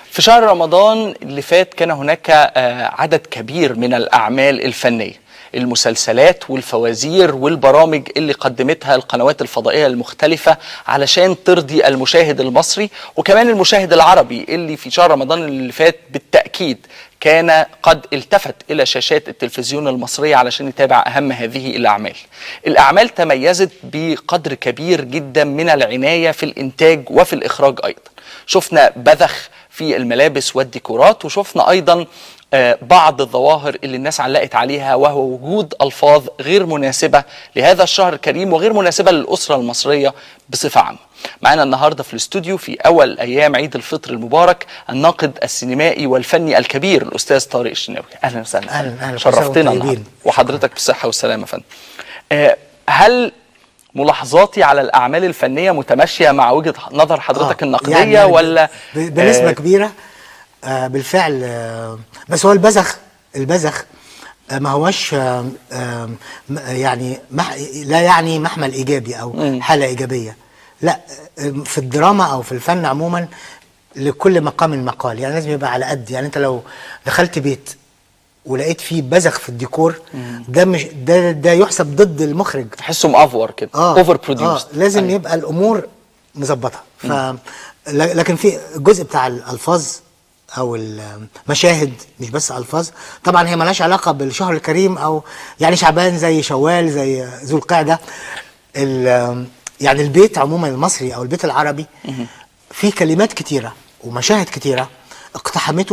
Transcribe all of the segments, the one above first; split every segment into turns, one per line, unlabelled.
في شهر رمضان اللي فات كان هناك آه، عدد كبير من الأعمال الفنية المسلسلات والفوازير والبرامج اللي قدمتها القنوات الفضائية المختلفة علشان ترضي المشاهد المصري وكمان المشاهد العربي اللي في شهر رمضان اللي فات بالتأكيد كان قد التفت إلى شاشات التلفزيون المصرية علشان يتابع أهم هذه الأعمال الأعمال تميزت بقدر كبير جدا من العناية في الإنتاج وفي الإخراج أيضا شفنا بذخ في الملابس والديكورات وشفنا أيضا آه، بعض الظواهر اللي الناس علقت عليها وهو وجود ألفاظ غير مناسبة لهذا الشهر الكريم وغير مناسبة للأسرة المصرية بصفة عامة معنا النهاردة في الاستوديو في أول أيام عيد الفطر المبارك الناقد السينمائي والفني الكبير الأستاذ طارق الشناوي أهلا وسهلا
أهلا- أهلا. كل سنة
شرفتنا
وأنتم
النهاردة
طيبين.
وحضرتك بالصحة والسلامة يا فندم آه، هل ملاحظاتي على الأعمال الفنية متماشية مع وجهة نظر حضرتك
آه،
النقدية
يعني- يعني
ولا
ب- بنسبة
آه،
كبيرة آه بالفعل آه بس هو البذخ البذخ آه ما هوش آه آه م- يعني مح لا يعني محمل ايجابي او حاله ايجابيه لا آه، في الدراما او في الفن عموما لكل مقام مقال يعني لازم يبقى على قد يعني انت لو دخلت بيت ولقيت فيه بذخ في الديكور ده مش ده ده يحسب ضد المخرج
تحسه مأفور كده اوفر بروديوسد
لازم يبقى الامور مظبطه ف ل- لكن في الجزء بتاع الالفاظ او المشاهد مش بس الفاظ طبعا هي ملهاش علاقه بالشهر الكريم او يعني شعبان زي شوال زي ذو القعده ال- يعني البيت عموما المصري او البيت العربي فيه كلمات كتيره ومشاهد كتيره اقتحمته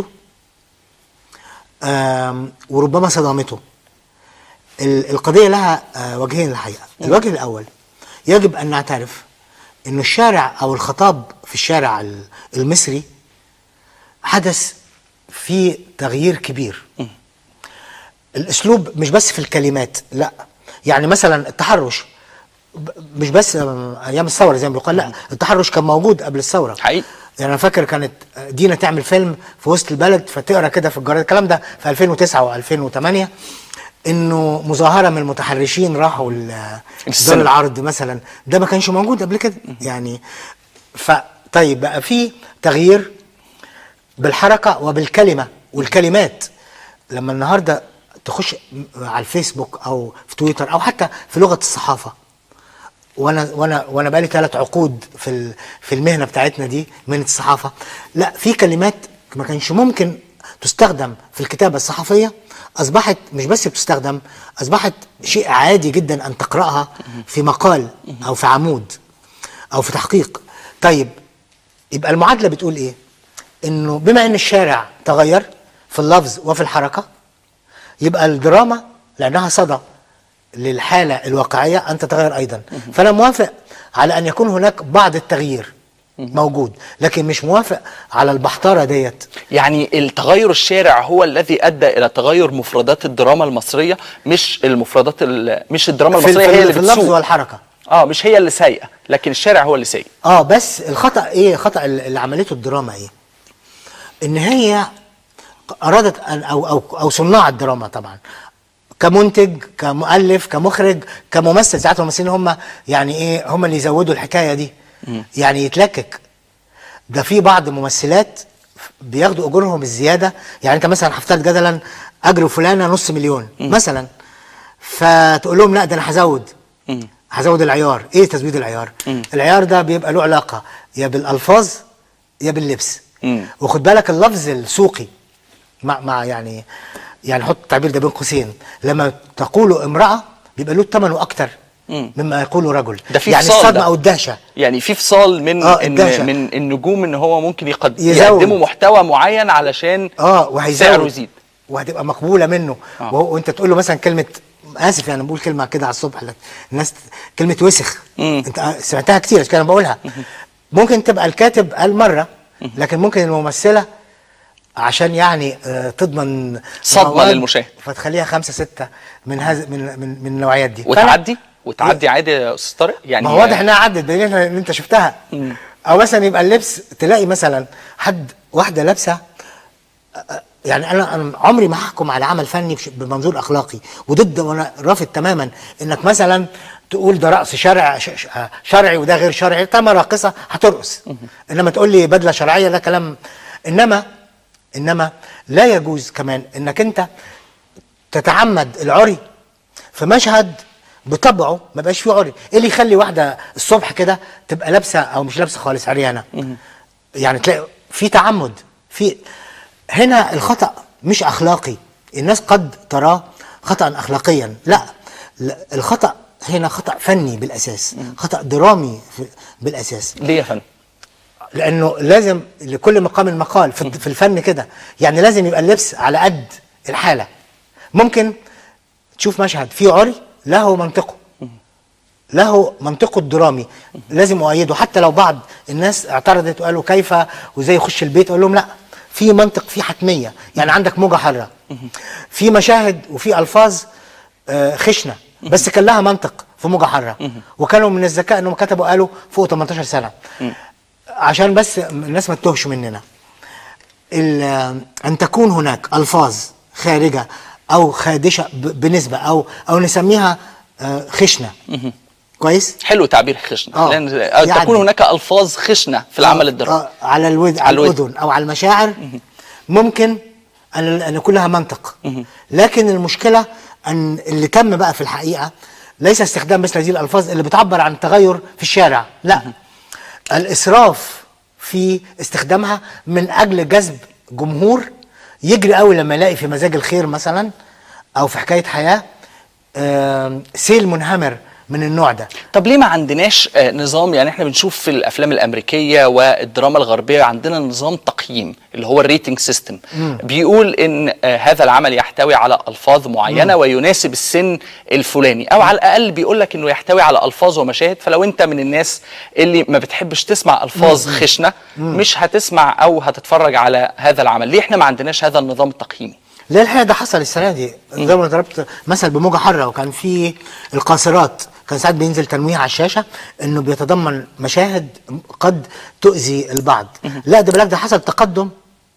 آم، وربما صدمته ال- القضية لها آه، وجهين الحقيقة الوجه الأول يجب أن نعترف أن الشارع أو الخطاب في الشارع ال- المصري حدث فيه تغيير كبير الأسلوب مش بس في الكلمات لا يعني مثلا التحرش ب- مش بس آه، أيام الثورة زي ما بيقال لا التحرش كان موجود قبل الثورة
حقيقي.
يعني انا فاكر كانت دينا تعمل فيلم في وسط البلد فتقرا كده في الجرايد الكلام ده في 2009 و2008 انه مظاهره من المتحرشين راحوا ال- دار
السينما.
العرض مثلا ده ما كانش موجود قبل كده يعني ف طيب بقى في تغيير بالحركه وبالكلمه والكلمات لما النهارده تخش على الفيسبوك او في تويتر او حتى في لغه الصحافه وانا وانا وانا بقالي ثلاث عقود في ال- في المهنه بتاعتنا دي مهنه الصحافه لا في كلمات ما كانش ممكن تستخدم في الكتابه الصحفيه اصبحت مش بس بتستخدم اصبحت شيء عادي جدا ان تقراها في مقال او في عمود او في تحقيق طيب يبقى المعادله بتقول ايه انه بما ان الشارع تغير في اللفظ وفي الحركه يبقى الدراما لانها صدى للحاله الواقعيه ان تتغير ايضا فانا موافق على ان يكون هناك بعض التغيير موجود لكن مش موافق على البحتاره ديت
يعني التغير الشارع هو الذي ادى الى تغير مفردات الدراما المصريه مش المفردات ال- مش الدراما
في,
المصريه هي
في,
اللي
في اللفظ
بتسوق
والحركه
اه مش هي اللي سايقه لكن الشارع هو اللي سايق
اه بس الخطا ايه خطا اللي عملته الدراما ايه ان هي ارادت ان او او او صناع الدراما طبعا كمنتج كمؤلف كمخرج كممثل ساعات الممثلين هم يعني ايه هم اللي يزودوا الحكايه دي يعني يتلكك ده في بعض ممثلات بياخدوا اجورهم الزياده يعني انت مثلا هفترض جدلا اجر فلانه نص مليون مثلا فتقول لهم لا ده انا هزود هزود العيار ايه تزويد العيار العيار ده بيبقى له علاقه يا بالالفاظ يا باللبس
مم.
وخد بالك اللفظ السوقي مع مع يعني يعني حط التعبير ده بين قوسين لما تقول امراه بيبقى له ثمنه اكتر
مم.
مما يقوله رجل
ده في
يعني
فصال
الصدمه
ده.
او الدهشه
يعني في فصال من
آه،
إن
الدهشة.
من النجوم ان هو ممكن يقد...
يزود.
يقدموا محتوى معين علشان
اه وهيزود
سعره يزيد
وهتبقى مقبوله منه
آه.
وهو وانت تقول له مثلا كلمه اسف يعني بقول كلمه كده على الصبح لك الناس كلمه وسخ
مم.
انت سمعتها كتير عشان كده انا بقولها ممكن تبقى الكاتب قال مره لكن ممكن الممثله عشان يعني آه، تضمن
صدمة
مواد،
للمشاهد.
فتخليها خمسه سته من هذا من من من النوعيات دي فأنا-
وتعدي وتعدي عادي يا استاذ طارق يعني
ما هو واضح انها عدت دليل ان انت شفتها او مثلا يبقى اللبس تلاقي مثلا حد واحده لابسه يعني انا انا عمري ما هحكم على عمل فني بش- بمنظور اخلاقي وضد وانا رافض تماما انك مثلا تقول ده رقص شرع ش- ش- شرعي وده غير شرعي طالما راقصه هترقص انما تقول لي بدله شرعيه ده كلام انما انما لا يجوز كمان انك انت تتعمد العري في مشهد بطبعه ما بقاش فيه عري ايه اللي يخلي واحده الصبح كده تبقى لابسه او مش لابسه خالص عريانه يعني تلاقي في تعمد في هنا الخطا مش اخلاقي الناس قد تراه خطا اخلاقيا لا لا، الخطا هنا خطا فني بالاساس خطا درامي في- بالاساس
ليه يا فندم
لانه لازم لكل مقام مقال في في الفن كده يعني لازم يبقى اللبس على قد الحاله ممكن تشوف مشهد فيه عري له منطقه له منطقه الدرامي لازم اؤيده حتى لو بعض الناس اعترضت وقالوا كيف وازاي يخش البيت اقول لهم لا في منطق في حتميه يعني عندك موجه حره في مشاهد وفي الفاظ آه، خشنه بس كان لها منطق في موجه حره وكانوا من الذكاء انهم كتبوا قالوا فوق 18 سنه عشان بس الناس ما تتوهش مننا ال- ان تكون هناك الفاظ خارجه او خادشه ب- بنسبه او او نسميها آه، خشنه كويس
حلو تعبير خشنه
آه.
لان
يعني-
تكون هناك الفاظ خشنه في العمل الدرامي
آه، على الود
على
على
الودن.
الاذن او على المشاعر ممكن ان ان يكون لها منطق لكن المشكله ان اللي تم بقى في الحقيقه ليس استخدام مثل هذه الالفاظ اللي بتعبر عن تغير في الشارع لا الاسراف في استخدامها من اجل جذب جمهور يجري قوي لما يلاقي في مزاج الخير مثلا او في حكايه حياه آم، سيل منهمر من النوع ده
طب ليه ما عندناش آه، نظام يعني احنا بنشوف في الافلام الامريكيه والدراما الغربيه عندنا نظام تقييم اللي هو الريتنج سيستم بيقول ان آه، هذا العمل يحتوي على الفاظ معينه ويناسب السن الفلاني او على الاقل بيقول لك انه يحتوي على الفاظ ومشاهد فلو انت من الناس اللي ما بتحبش تسمع الفاظ خشنه مش هتسمع او هتتفرج على هذا العمل ليه احنا ما عندناش هذا النظام التقييمي
لا الحقيقه ده حصل السنه دي زي ما ضربت مثل بموجه حره وكان في القاصرات كان ساعات بينزل تنويه على الشاشه انه بيتضمن مشاهد قد تؤذي البعض لا ده بالعكس ده حصل تقدم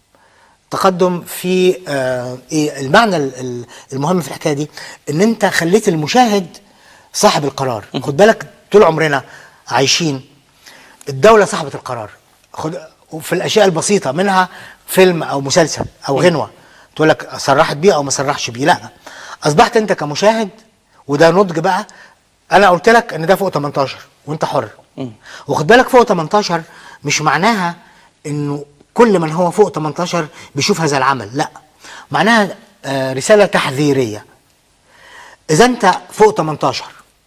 تقدم في آه ايه المعنى ال- ال- المهم في الحكايه دي ان انت خليت المشاهد صاحب القرار خد بالك طول عمرنا عايشين الدوله صاحبه القرار خد في الاشياء البسيطه منها فيلم او مسلسل او غنوه تقول لك صرحت بيه او ما صرحش بيه لا اصبحت انت كمشاهد وده نضج بقى انا قلت لك ان ده فوق 18 وانت حر وخد بالك فوق 18 مش معناها انه كل من هو فوق 18 بيشوف هذا العمل لا معناها آه، رساله تحذيريه اذا انت فوق 18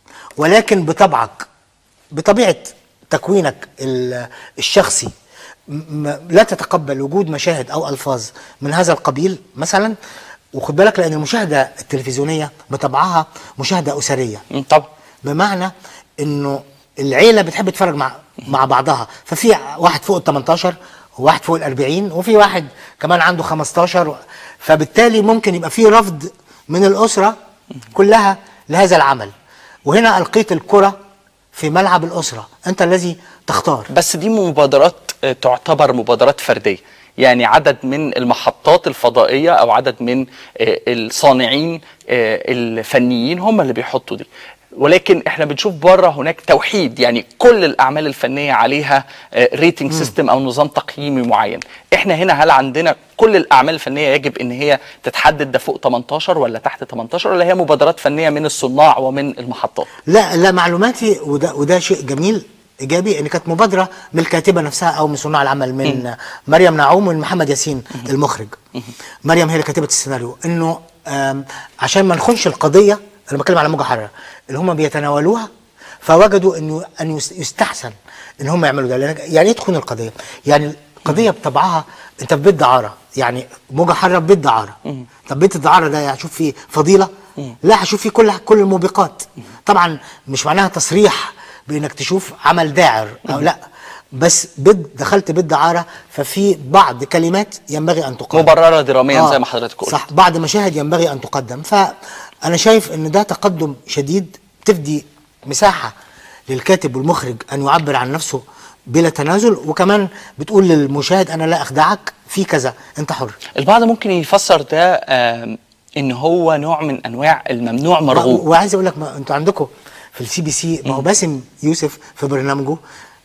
ولكن بطبعك بطبيعه تكوينك ال- الشخصي م- م- لا تتقبل وجود مشاهد او الفاظ من هذا القبيل مثلا وخد بالك لان المشاهده التلفزيونيه بطبعها مشاهده اسريه
مم، طبعا
بمعنى انه العيله بتحب تتفرج مع مع بعضها ففي واحد فوق ال 18 وواحد فوق ال 40 وفي واحد كمان عنده 15 فبالتالي ممكن يبقى في رفض من الاسره كلها لهذا العمل وهنا القيت الكره في ملعب الاسره انت الذي تختار
بس دي مبادرات آه، تعتبر مبادرات فرديه يعني عدد من المحطات الفضائيه او عدد من آه، الصانعين آه، الفنيين هم اللي بيحطوا دي ولكن احنا بنشوف بره هناك توحيد يعني كل الاعمال الفنيه عليها ريتنج سيستم او نظام تقييمي معين احنا هنا هل عندنا كل الاعمال الفنيه يجب ان هي تتحدد ده فوق 18 ولا تحت 18 ولا هي مبادرات فنيه من الصناع ومن المحطات
لا لا معلوماتي وده وده شيء جميل ايجابي ان كانت مبادره من الكاتبه نفسها او من صناع العمل من مريم نعوم ومن محمد ياسين المخرج مريم هي اللي كاتبه السيناريو انه آم، عشان ما نخونش القضيه انا بتكلم على موجه حراره اللي هم بيتناولوها فوجدوا انه ان يس- يستحسن ان هم يعملوا ده لان يعني ايه تخون القضيه؟ يعني القضيه بطبعها انت في بيت دعاره يعني موجه حاره في بيت دعاره طب بيت الدعاره ده هشوف فيه فضيله؟ لا هشوف فيه كل كل الموبقات طبعا مش معناها تصريح بانك تشوف عمل داعر او لا بس بد دخلت بيت دعاره ففي بعض كلمات ينبغي ان تقال
مبرره دراميا زي ما حضرتك قلت
صح بعض مشاهد ينبغي ان تقدم فانا شايف ان ده تقدم شديد تفدي مساحه للكاتب والمخرج ان يعبر عن نفسه بلا تنازل وكمان بتقول للمشاهد انا لا اخدعك في كذا انت حر
البعض ممكن يفسر ده آم، ان هو نوع من انواع الممنوع مرغوب
وعايز اقول لك ما انتوا عندكم في السي بي سي ما هو باسم يوسف في برنامجه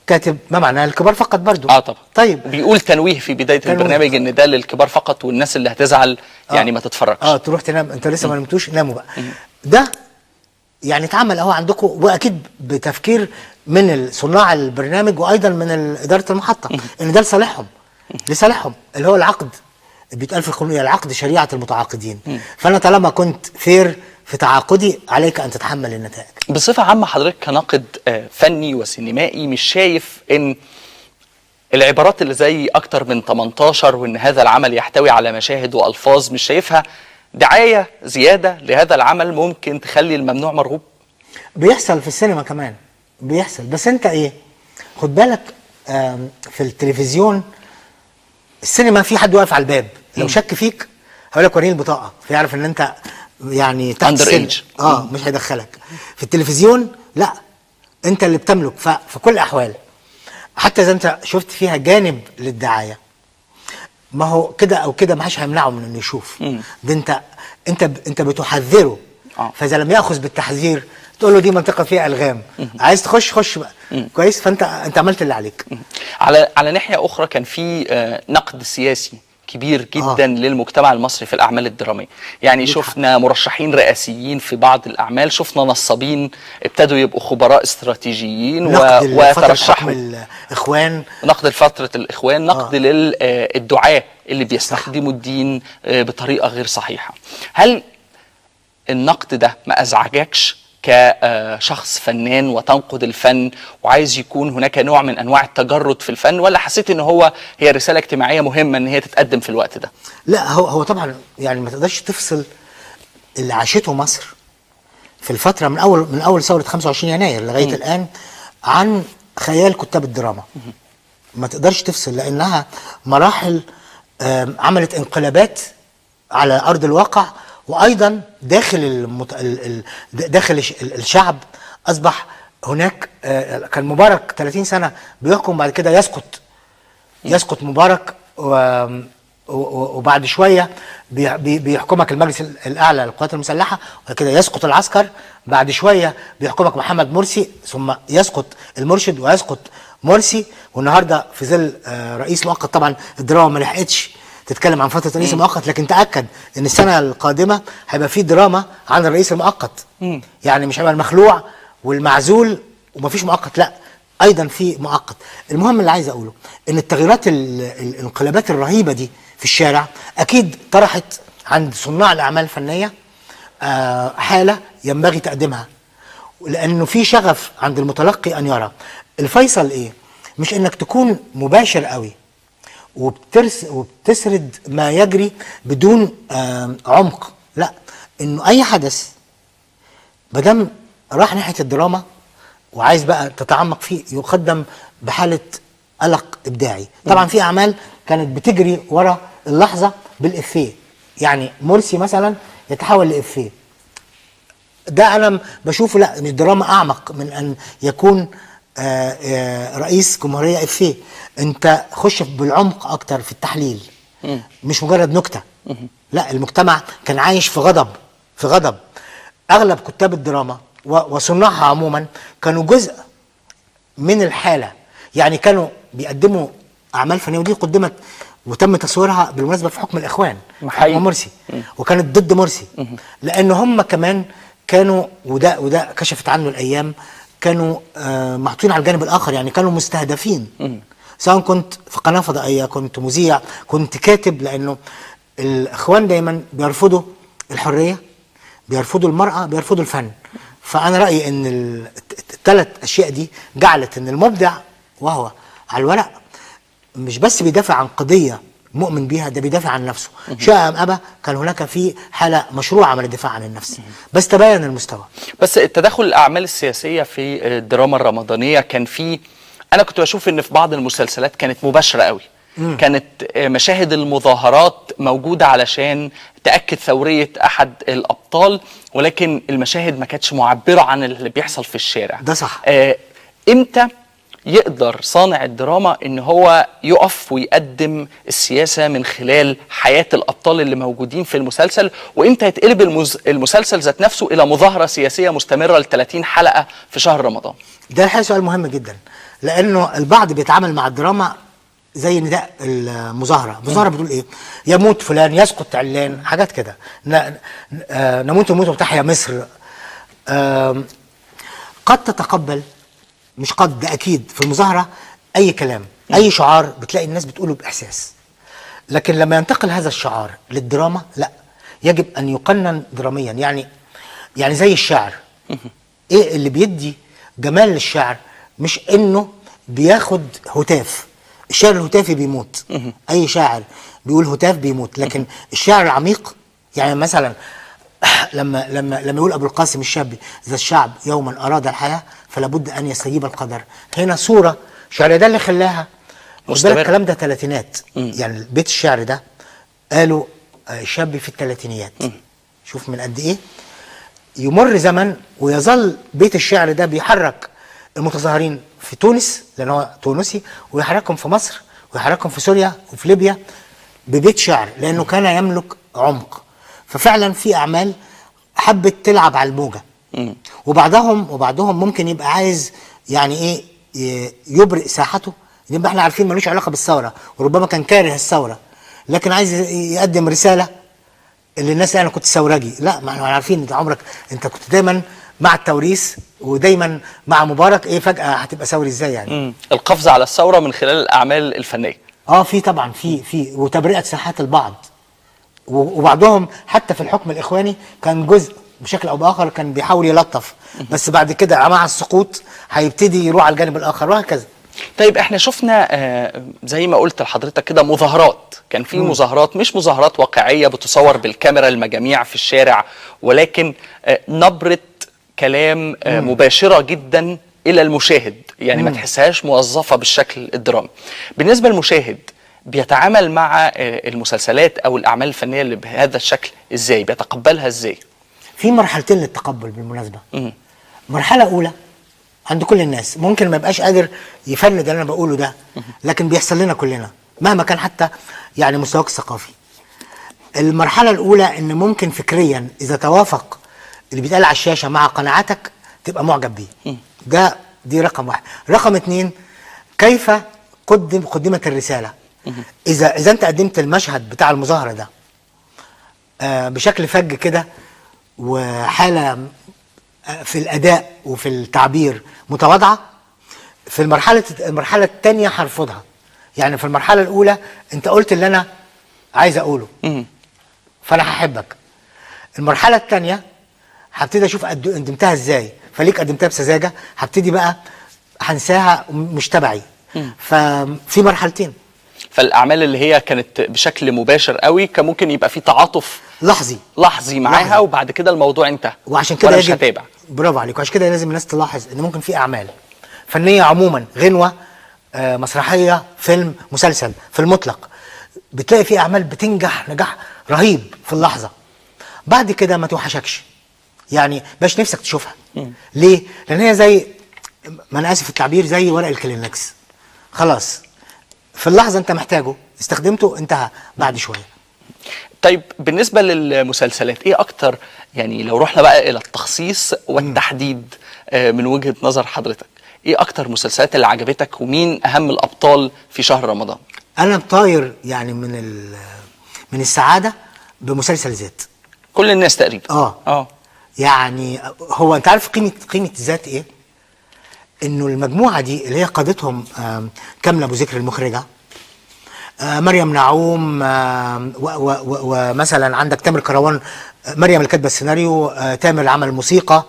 كاتب ما معناه الكبار فقط برضو
اه طبعا
طيب
بيقول تنويه في بدايه
تنويه.
البرنامج ان ده للكبار فقط والناس اللي هتزعل يعني ما تتفرجش
اه تروح تنام انت لسه ما نمتوش ناموا بقى ده يعني اتعمل اهو عندكم واكيد بتفكير من صناع البرنامج وايضا من ال- اداره المحطه ان ده لصالحهم لصالحهم اللي هو العقد بيتقال في القانون العقد شريعه المتعاقدين فانا طالما كنت فير في تعاقدي عليك ان تتحمل النتائج
بصفه عامه حضرتك كناقد آه، فني وسينمائي مش شايف ان العبارات اللي زي اكتر من 18 وان هذا العمل يحتوي على مشاهد والفاظ مش شايفها دعايه زياده لهذا العمل ممكن تخلي الممنوع مرغوب
بيحصل في السينما كمان بيحصل بس انت ايه خد بالك آم، في التلفزيون السينما في حد واقف على الباب لو شك فيك هيقول لك وريني البطاقه فيعرف ان انت يعني تحت
Under
السن.
age.
اه مش هيدخلك في التلفزيون لا انت اللي بتملك ففي كل الاحوال حتى اذا انت شفت فيها جانب للدعايه ما هو كده او كده ما حدش هيمنعه من انه يشوف ده انت انت ب- انت بتحذره
آه.
فاذا لم ياخذ بالتحذير تقول له دي منطقه فيها الغام عايز تخش خش بقى كويس فانت انت عملت اللي عليك
على على ناحيه اخرى كان في آه، نقد سياسي كبير جدا
آه.
للمجتمع المصري في الاعمال الدراميه يعني شفنا مرشحين رئاسيين في بعض الاعمال شفنا نصابين ابتدوا يبقوا خبراء استراتيجيين و...
نقد فتره حكم
وترشحوا
الاخوان
نقد لفترة الإخوان نقد
آه.
للدعاة اللي بيستخدموا الدين آه، بطريقة غير صحيحة هل النقد ده ما أزعجكش كشخص فنان وتنقد الفن وعايز يكون هناك نوع من أنواع التجرد في الفن ولا حسيت إن هو هي رسالة اجتماعية مهمة إن هي تتقدم في الوقت ده
لا هو هو طبعا يعني ما تقدرش تفصل اللي عاشته مصر في الفتره من اول من اول ثوره 25 يناير لغايه الان عن خيال كتاب الدراما ما تقدرش تفصل لانها مراحل آم، عملت انقلابات على ارض الواقع وايضا داخل المت... ال... ال... داخل الش- ال- الشعب اصبح هناك آه، كان مبارك 30 سنه بيحكم بعد كده يسقط يسقط مبارك و... و- وبعد شويه بي- بي- بيحكمك المجلس ال- الاعلى للقوات المسلحه وبعد كده يسقط العسكر بعد شويه بيحكمك محمد مرسي ثم يسقط المرشد ويسقط مرسي والنهارده في ظل آه، رئيس مؤقت طبعا الدراما ما لحقتش تتكلم عن فتره الرئيس المؤقت لكن تاكد ان السنه القادمه هيبقى في دراما عن الرئيس المؤقت يعني مش هيبقى المخلوع والمعزول ومفيش مؤقت لا ايضا في مؤقت المهم اللي عايز اقوله ان التغييرات ال- ال- الانقلابات الرهيبه دي في الشارع اكيد طرحت عند صناع الاعمال الفنيه آه، حاله ينبغي تقديمها لانه في شغف عند المتلقي ان يرى الفيصل ايه مش انك تكون مباشر قوي وبترس وبتسرد ما يجري بدون آم، عمق لا انه اي حدث مادام راح ناحيه الدراما وعايز بقى تتعمق فيه يقدم بحاله قلق ابداعي طبعا في اعمال كانت بتجري ورا اللحظه بالافيه يعني مرسي مثلا يتحول لافيه ده انا م- بشوفه لا ان الدراما اعمق من ان يكون آه، آه، رئيس جمهوريه افيه انت خش بالعمق اكتر في التحليل مش مجرد نكته لا المجتمع كان عايش في غضب في غضب اغلب كتاب الدراما و- وصناعها عموما كانوا جزء من الحاله يعني كانوا بيقدموا اعمال فنيه ودي قدمت وتم تصويرها بالمناسبه في حكم الاخوان في
حقيقي.
حكم مرسي وكانت ضد مرسي لان هم كمان كانوا وده وده كشفت عنه الايام كانوا آه محطوطين على الجانب الاخر يعني كانوا مستهدفين سواء كنت في قناه فضائيه كنت مذيع كنت كاتب لانه الاخوان دايما بيرفضوا الحريه بيرفضوا المراه بيرفضوا الفن فانا رايي ان الثلاث اشياء دي جعلت ان المبدع وهو على الورق مش بس بيدافع عن قضيه مؤمن بيها ده بيدافع عن نفسه شاء ام ابى كان هناك في حاله مشروعه من الدفاع عن النفس بس تبين المستوى
بس التدخل الاعمال السياسيه في الدراما الرمضانيه كان في انا كنت بشوف ان في بعض المسلسلات كانت مباشره قوي كانت مشاهد المظاهرات موجوده علشان تاكد ثوريه احد الابطال ولكن المشاهد ما كانتش معبره عن اللي بيحصل في الشارع
ده صح.
آه، امتى يقدر صانع الدراما ان هو يقف ويقدم السياسه من خلال حياه الابطال اللي موجودين في المسلسل وامتى يتقلب المز... المسلسل ذات نفسه الى مظاهره سياسيه مستمره ل 30 حلقه في شهر رمضان
ده الحقيقه سؤال مهم جدا لانه البعض بيتعامل مع الدراما زي نداء المظاهره المظاهره بتقول ايه يموت فلان يسقط علان حاجات كده ن- آه، نموت ونموت وتحيا مصر آم، قد تتقبل مش قد ده اكيد في المظاهره اي كلام اي شعار بتلاقي الناس بتقوله باحساس لكن لما ينتقل هذا الشعار للدراما لا يجب ان يقنن دراميا يعني يعني زي الشعر ايه اللي بيدي جمال للشعر مش انه بياخد هتاف الشعر الهتافي بيموت اي شاعر بيقول هتاف بيموت لكن الشعر العميق يعني مثلا لما لما لما يقول ابو القاسم الشابي اذا الشعب يوما اراد الحياه فلا بد ان يستجيب القدر هنا صوره شعريه ده اللي خلاها خد
مستمر.
بالك الكلام ده ثلاثينات يعني بيت الشعر ده قالوا آه، الشابي في الثلاثينيات شوف من قد ايه يمر زمن ويظل بيت الشعر ده بيحرك المتظاهرين في تونس لان هو تونسي ويحركهم في مصر ويحركهم في سوريا وفي ليبيا ببيت شعر لانه كان يملك عمق ففعلا في اعمال حبت تلعب على الموجه وبعضهم وبعضهم ممكن يبقى عايز يعني ايه ي- يبرئ ساحته يبقى احنا عارفين ملوش علاقه بالثوره وربما كان كاره الثوره لكن عايز ي- يقدم رساله اللي الناس انا كنت ثورجي لا ما احنا عارفين انت عمرك انت كنت دايما مع التوريث ودايما مع مبارك ايه فجاه هتبقى ثوري ازاي يعني
مم. القفز على الثوره من خلال الاعمال الفنيه
اه في طبعا في في وتبرئه ساحات البعض و- وبعضهم حتى في الحكم الاخواني كان جزء بشكل او باخر كان بيحاول يلطف بس بعد كده مع السقوط هيبتدي يروح على الجانب الاخر وهكذا
طيب احنا شفنا آه، زي ما قلت لحضرتك كده مظاهرات كان في مظاهرات مش مظاهرات واقعيه بتصور بالكاميرا المجاميع في الشارع ولكن آه، نبره كلام آه، مباشره جدا الى المشاهد يعني ما تحسهاش موظفه بالشكل الدرامي بالنسبه للمشاهد بيتعامل مع آه، المسلسلات او الاعمال الفنيه اللي بهذا الشكل ازاي بيتقبلها ازاي
في مرحلتين للتقبل بالمناسبه مرحله اولى عند كل الناس ممكن ما يبقاش قادر يفند اللي انا بقوله ده لكن بيحصل لنا كلنا مهما كان حتى يعني مستواك الثقافي المرحله الاولى ان ممكن فكريا اذا توافق اللي بيتقال على الشاشه مع قناعاتك تبقى معجب بيه ده دي رقم واحد رقم اتنين كيف قدم قدمت الرساله اذا اذا انت قدمت المشهد بتاع المظاهره ده آه، بشكل فج كده وحاله آه، في الاداء وفي التعبير متواضعه في المرحله المرحله الثانيه هرفضها يعني في المرحله الاولى انت قلت اللي انا عايز اقوله فانا هحبك المرحله الثانيه هبتدي اشوف قد- قدمتها ازاي فليك قدمتها بسذاجه هبتدي بقى هنساها مش تبعي ففي مرحلتين
فالاعمال اللي هي كانت بشكل مباشر قوي كان ممكن يبقى في تعاطف
لحظي
لحظي معاها
لحظي.
وبعد كده الموضوع انتهى
وعشان كده
وأنا مش
يجب
هتابع
برافو عليك وعشان كده لازم الناس تلاحظ ان ممكن في اعمال فنيه عموما غنوه آه، مسرحيه فيلم مسلسل في المطلق بتلاقي في اعمال بتنجح نجاح رهيب في اللحظه بعد كده ما توحشكش يعني باش نفسك تشوفها ليه لان هي زي ما انا اسف في التعبير زي ورق الكلينكس خلاص في اللحظه انت محتاجه استخدمته انتهى بعد شويه
طيب بالنسبة للمسلسلات ايه اكتر يعني لو رحنا بقى الى التخصيص والتحديد آه، من وجهة نظر حضرتك ايه اكتر مسلسلات اللي عجبتك ومين اهم الابطال في شهر رمضان
انا طاير يعني من ال- من السعاده بمسلسل ذات
كل الناس تقريبا
اه
اه
يعني هو انت عارف قيمه قيمه الذات ايه؟ انه المجموعه دي اللي هي قادتهم آم، كامله ابو ذكر المخرجه آه، مريم نعوم آم، و- و- و- ومثلا عندك تامر كروان آه، مريم اللي كاتبه السيناريو آه، تامر عمل الموسيقى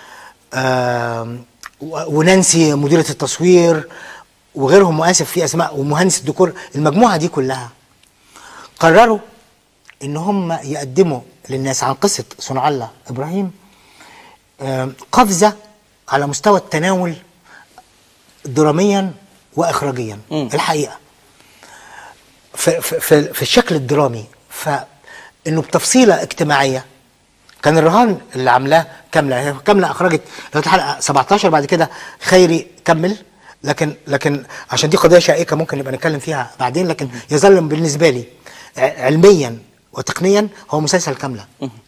آم، و- ونانسي مديره التصوير وغيرهم واسف في اسماء ومهندس الديكور المجموعه دي كلها قرروا ان هم يقدموا للناس عن قصه صنع الله ابراهيم آم، قفزه على مستوى التناول دراميا واخراجيا
مم.
الحقيقه في, في, في, في الشكل الدرامي فانه بتفصيله اجتماعيه كان الرهان اللي عاملاه كامله هي كامله اخرجت لغايه الحلقه 17 بعد كده خيري كمل لكن لكن عشان دي قضيه شائكه ممكن نبقى نتكلم فيها بعدين لكن يظل بالنسبه لي ع- علميا وتقنيا هو مسلسل كامله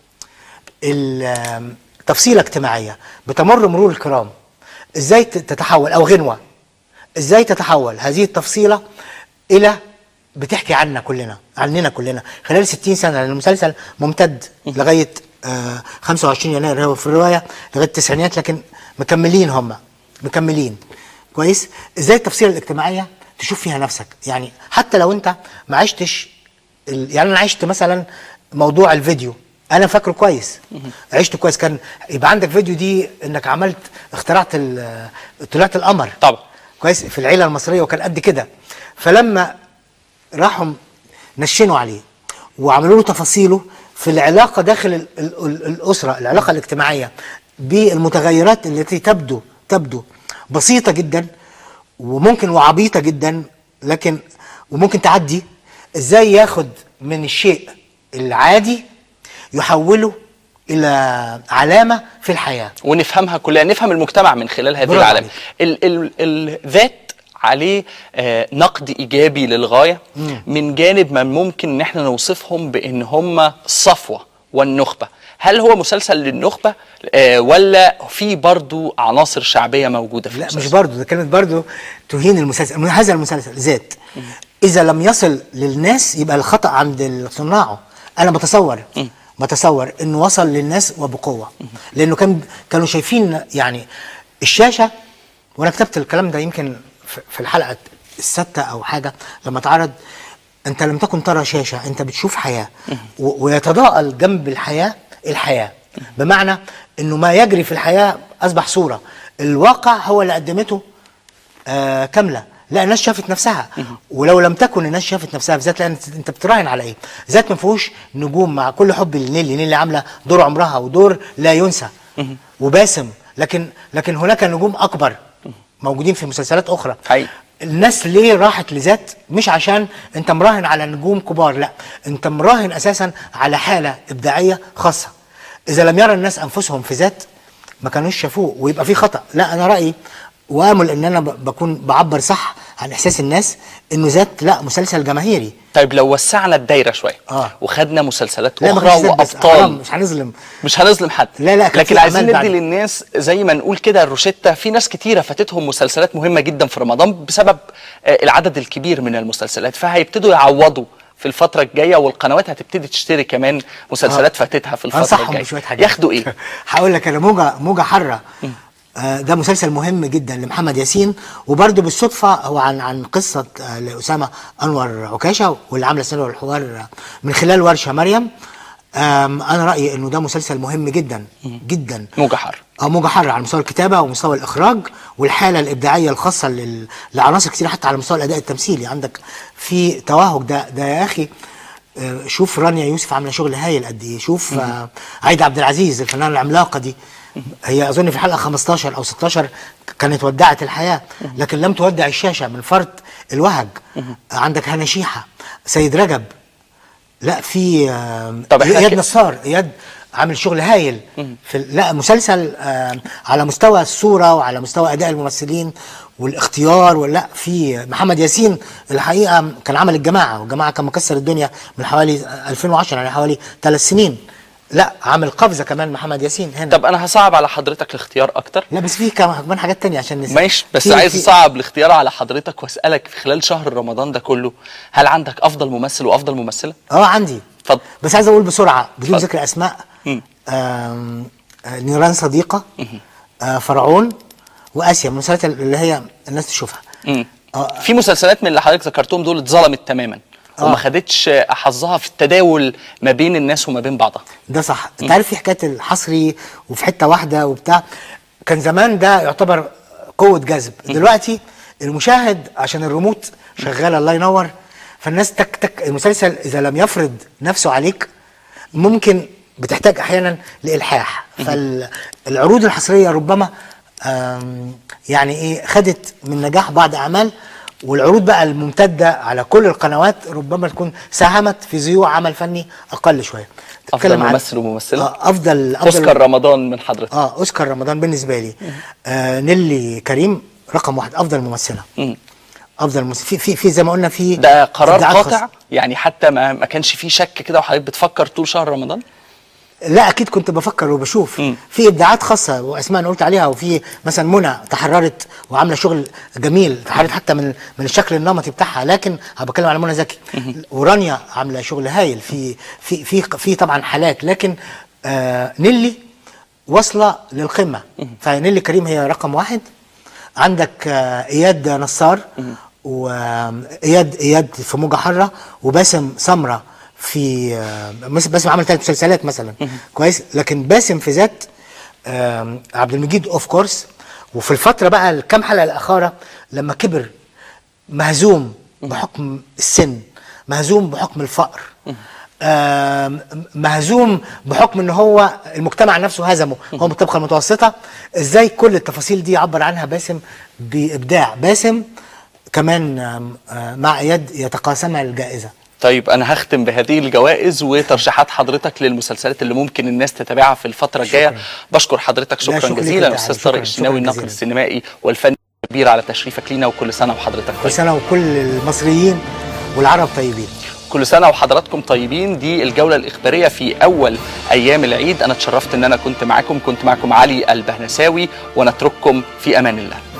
ال- تفصيله اجتماعيه بتمر مرور الكرام ازاي ت- تتحول او غنوه ازاي تتحول هذه التفصيله الى بتحكي عنا كلنا عننا كلنا خلال 60 سنه لان المسلسل ممتد لغايه آه 25 يناير هو في الروايه لغايه التسعينات لكن مكملين هم مكملين كويس ازاي التفصيله الاجتماعيه تشوف فيها نفسك يعني حتى لو انت ما عشتش ال- يعني انا عشت مثلا موضوع الفيديو انا فاكره كويس عشت كويس كان يبقى عندك فيديو دي انك عملت اخترعت ال- طلعت القمر
طبعا
كويس في العيله المصريه وكان قد كده فلما راحوا نشنوا عليه وعملوا له تفاصيله في العلاقه داخل ال ال ال الاسره العلاقه الاجتماعيه بالمتغيرات التي تبدو تبدو بسيطه جدا وممكن وعبيطه جدا لكن وممكن تعدي ازاي ياخد من الشيء العادي يحوله الى علامه في الحياه
ونفهمها كلها نفهم المجتمع من خلال هذه
برافو
العلامة ال ال الذات عليه آه نقد ايجابي للغايه من جانب ما ممكن ان احنا نوصفهم بان هم الصفوه والنخبه هل هو مسلسل للنخبه آه ولا في برضو عناصر شعبيه موجوده في
لا
المسلسل
مش برضه ده كانت برضه تهين المسلسل من هذا المسلسل ذات اذا لم يصل للناس يبقى الخطا عند صناعه انا بتصور بتصور انه وصل للناس وبقوه لانه كان كانوا شايفين يعني الشاشه وانا كتبت الكلام ده يمكن في- في الحلقه السادسه او حاجه لما اتعرض انت لم تكن ترى شاشه انت بتشوف حياه و- ويتضاءل جنب الحياه الحياه بمعنى انه ما يجري في الحياه اصبح صوره الواقع هو اللي قدمته آه كامله لا الناس شافت نفسها ولو لم تكن الناس شافت نفسها في ذات لان انت بتراهن على ايه ذات ما فيهوش نجوم مع كل حب لنيلي نيلي عامله دور عمرها ودور لا ينسى وباسم لكن لكن هناك نجوم اكبر موجودين في مسلسلات اخرى
حقيقي.
الناس ليه راحت لذات مش عشان انت مراهن على نجوم كبار لا انت مراهن اساسا على حاله ابداعيه خاصه اذا لم يرى الناس انفسهم في ذات ما كانوش شافوه ويبقى في خطا لا انا رايي وامل ان انا ب- بكون بعبر صح عن احساس الناس انه ذات لا مسلسل جماهيري
طيب لو وسعنا الدايره شويه
آه.
وخدنا مسلسلات
لا ما
اخرى
كانش ذات بس
وابطال
حرام، مش هنظلم
مش هنظلم حد
لا، لا، كان
لكن
في
عايزين
أعمال
ندي
بعد.
للناس زي ما نقول كده الروشتة في ناس كتيرة فاتتهم مسلسلات مهمة جدا في رمضان بسبب آه، العدد الكبير من المسلسلات فهيبتدوا يعوضوا في الفترة الجاية والقنوات هتبتدي تشتري كمان مسلسلات فاتتها في الفترة
انصحهم
الجاية
بشويه حاجات
ياخدوا ايه؟
هقول لك انا موجه موجه حره آه ده مسلسل مهم جدا لمحمد ياسين وبرده بالصدفه هو عن عن قصه آه لاسامه انور عكاشه واللي عامله سنه الحوار آه، من خلال ورشه مريم آم، انا رايي انه ده مسلسل مهم جدا جدا
موجة حر
اه موجة حرة على مستوى الكتابة ومستوى الإخراج والحالة الإبداعية الخاصة لل... لعناصر كتير حتى على مستوى الأداء التمثيلي عندك في توهج ده ده يا أخي آه، شوف رانيا يوسف عاملة شغل هايل قد إيه شوف آه، عايدة عبد العزيز الفنانة العملاقة دي هي أظن في الحلقة 15 أو 16 كانت ودعت الحياة لكن لم تودع الشاشة من فرط الوهج عندك هنا شيحة سيد رجب لا في آه،
طب إحنا
اياد
كده-
نصار اياد عامل شغل هايل في ال- لا مسلسل آه، على مستوى الصوره وعلى مستوى اداء الممثلين والاختيار ولا في محمد ياسين الحقيقه كان عمل الجماعه والجماعه كان مكسر الدنيا من حوالي آه، 2010 يعني حوالي ثلاث سنين لا عامل قفزه كمان محمد ياسين هنا
طب انا هصعب على حضرتك الاختيار اكتر
لا بس في كمان كمان حاجات تانية عشان نسأل.
ماشي بس
في-
عايز
في-
اصعب الاختيار على حضرتك واسالك في خلال شهر رمضان ده كله هل عندك افضل ممثل وافضل ممثله؟
اه عندي
اتفضل
بس عايز اقول بسرعه بدون
اتفضل.
ذكر اسماء
مم.
آم، آه، نيران صديقه آه، فرعون واسيا من المسلسلات اللي هي الناس تشوفها
مم.
آه.
في مسلسلات من اللي حضرتك ذكرتهم دول اتظلمت تماما
آه.
وما خدتش حظها في التداول ما بين الناس وما بين بعضها
ده صح انت عارف في حكايه الحصري وفي حته واحده وبتاع كان زمان ده يعتبر قوه جذب دلوقتي المشاهد عشان الريموت شغاله الله ينور فالناس تك تك المسلسل اذا لم يفرض نفسه عليك ممكن بتحتاج احيانا لالحاح فالعروض الحصريه ربما آم، يعني ايه خدت من نجاح بعض اعمال والعروض بقى الممتده على كل القنوات ربما تكون ساهمت في زيوع عمل فني اقل شويه
افضل
تتكلم عن-
ممثل وممثله
آه، افضل افضل
اوسكار رمضان من حضرتك
اه اوسكار رمضان بالنسبه لي آه نيلي كريم رقم واحد افضل ممثله
مم.
افضل ممثله في في في زي ما قلنا في
ده قرار
إبداعات
قاطع
خاصة.
يعني حتى ما ما كانش فيه شك كده وحضرتك بتفكر طول شهر رمضان
لا اكيد كنت بفكر وبشوف
مم.
في ابداعات خاصه واسماء انا قلت عليها وفي مثلا منى تحررت وعامله شغل جميل تحررت حتى من من الشكل النمطي بتاعها لكن انا بتكلم على منى زكي ورانيا عامله شغل هايل في في في في طبعا حالات لكن آه نيلي واصله للقمه فنيلي كريم هي رقم واحد عندك آه اياد نصار واياد اياد في موجه حره وباسم سمره في آه، مثل باسم عمل ثلاث مسلسلات مثلا كويس لكن باسم في ذات آم، عبد المجيد اوف كورس وفي الفتره بقى الكام حلقه الاخيره لما كبر مهزوم بحكم السن مهزوم بحكم الفقر آم، مهزوم بحكم ان هو المجتمع نفسه هزمه هو من الطبقه المتوسطه ازاي كل التفاصيل دي عبر عنها باسم بابداع باسم كمان آم، آه، مع اياد يتقاسمها الجائزه
طيب انا هختم بهذه الجوائز وترشيحات حضرتك للمسلسلات اللي ممكن الناس تتابعها في الفتره الجايه
شكراً.
بشكر حضرتك
لا،
شكرا
شكرا ليك
جزيلا
أنت،
استاذ
شكراً،
طارق الشناوي
شكراً
الناقد
جزيلاً.
السينمائي والفني الكبير على تشريفك لينا وكل سنه وحضرتك
كل
طيب
سنه وكل المصريين والعرب طيبين
كل سنه وحضراتكم طيبين دي الجوله الاخباريه في اول ايام العيد انا اتشرفت ان انا كنت معاكم كنت معاكم علي البهنساوي ونترككم في امان الله